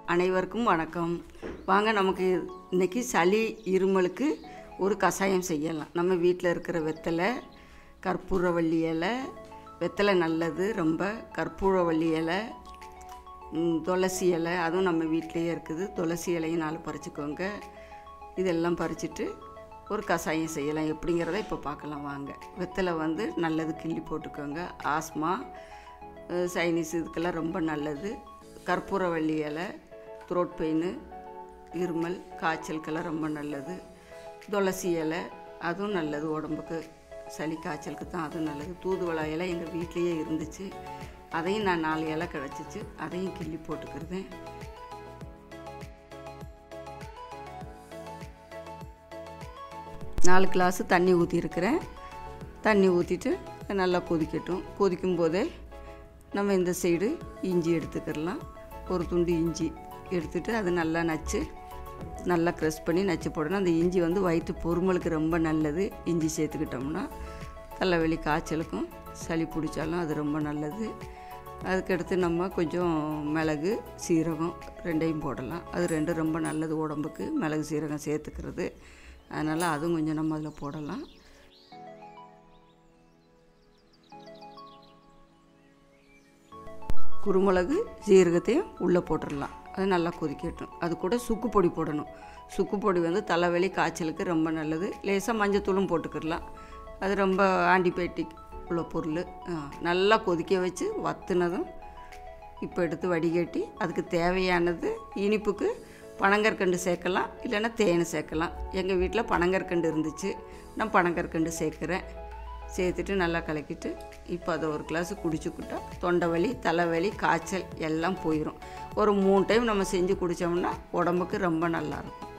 அனைவருக்கும் வணக்கம் வாங்க நமக்கு இன்னைக்கு சளி இருமலுக்கு ஒரு கஷாயம் செய்யலாம் நம்ம வீட்டில் இருக்கிற வெத்தலை கற்பூரவள்ளி இலை வெத்தலை நல்லது ரொம்ப கற்பூரவள்ளி இலை ம், துளசி இலை அதுவும் நம்ம வீட்டிலேயே இருக்குது துளசி இலையும் நாலு பறிச்சுக்கோங்க இதெல்லாம் பறிச்சிட்டு ஒரு கஷாயம் செய்யலாம் எப்படிங்கிறத இப்போ பார்க்கலாம் வாங்க வெத்தலை வந்து நல்லது கிள்ளி போட்டுக்கோங்க ஆஸ்மா அஹ், சைனீஸ் இதுக்கெல்லாம் ரொம்ப நல்லது கற்பூரவள்ளி இலை த்ரோட் பெயின் இருமல் காய்ச்சலுக்கெல்லாம் ரொம்ப நல்லது துளசி இலை அதுவும் நல்லது உடம்புக்கு சளி காய்ச்சலுக்கு தான் அதுவும் நல்லது தூதுவளை இலை எங்கள் வீட்லேயே இருந்துச்சு அதையும் நான் நாலு இலை கிடச்சிச்சு அதையும் கிள்ளி போட்டுக்கிறதேன் நாலு கிளாஸு தண்ணி ஊற்றிருக்கிறேன் தண்ணி ஊற்றிட்டு நல்லா கொதிக்கட்டும் கொதிக்கும் போதே நம்ம இந்த சைடு இஞ்சி எடுத்துக்கிடலாம் ஒரு துண்டு இஞ்சி எடுத்துட்டு அது நல்லா நச்சு நல்லா க்ரஷ் பண்ணி நச்சு போடணும் அந்த இஞ்சி வந்து வயிற்று பொறுமலுக்கு ரொம்ப நல்லது இஞ்சி சேர்த்துக்கிட்டோம்னா தலைவலி காய்ச்சலுக்கும் சளி பிடிச்சாலும் அது ரொம்ப நல்லது அதுக்கடுத்து நம்ம கொஞ்சம் மிளகு சீரகம் ரெண்டையும் போடலாம் அது ரெண்டும் ரொம்ப நல்லது உடம்புக்கு மிளகு சீரகம் சேர்த்துக்கிறது அதனால் அதுவும் கொஞ்சம் நம்ம அதில் போடலாம் குருமிளகு சீரகத்தையும் உள்ளே போட்டுடலாம் அது நல்லா கொதிக்கட்டும் அது கூட சுக்கு பொடி போடணும் சுக்கு பொடி வந்து தலைவலி காய்ச்சலுக்கு ரொம்ப நல்லது லேசாக மஞ்சத்தூளும் போட்டுக்கிடலாம் அது ரொம்ப ஆன்டிபயோட்டிக் உள்ள பொருள் ஆ, நல்லா கொதிக்க வச்சு வத்துனதும் இப்போ எடுத்து வடிகட்டி அதுக்கு தேவையானது இனிப்புக்கு பனங்கற்கண்டு சேர்க்கலாம் இல்லைன்னா தேன் சேர்க்கலாம் எங்கள் வீட்டில் பனங்கற்கண்டு இருந்துச்சு நான் பனங்கற்கண்டு சேர்க்குறேன் சேர்த்துட்டு நல்லா கலக்கிட்டு இப்போ அதை ஒரு கிளாஸ் குடிச்சுக்கிட்டா தொண்டை வலி தலைவலி காய்ச்சல் எல்லாம் போயிடும் ஒரு மூணு டைம் நம்ம செஞ்சு குடித்தோம்னா உடம்புக்கு ரொம்ப நல்லாயிருக்கும்